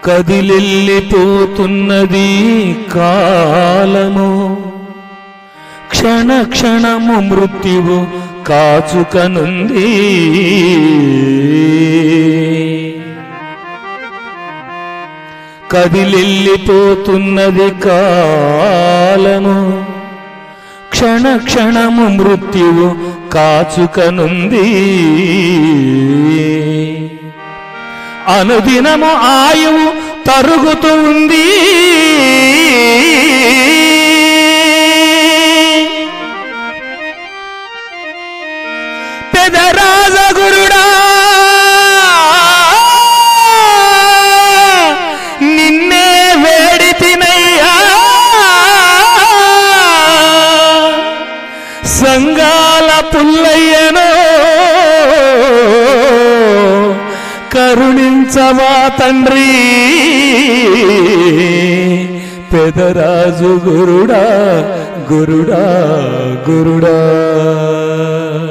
కదిలెళ్ళిపోతున్నది కాలము క్షణ క్షణము మృత్యువు కాచుకనుంది కదిలెళ్ళిపోతున్నది కాలము క్షణ క్షణము మృత్యువు కాచుకనుంది అనుదినము ఆయువు తరుగుతూ ఉంది పెదరాజగురుడా నిన్నే వేడి తినయ్యా సంగాల పుల్లయ్యనో కరుణించవా తండ్రి పెదరాజు గురుడా గురుడా గురుడా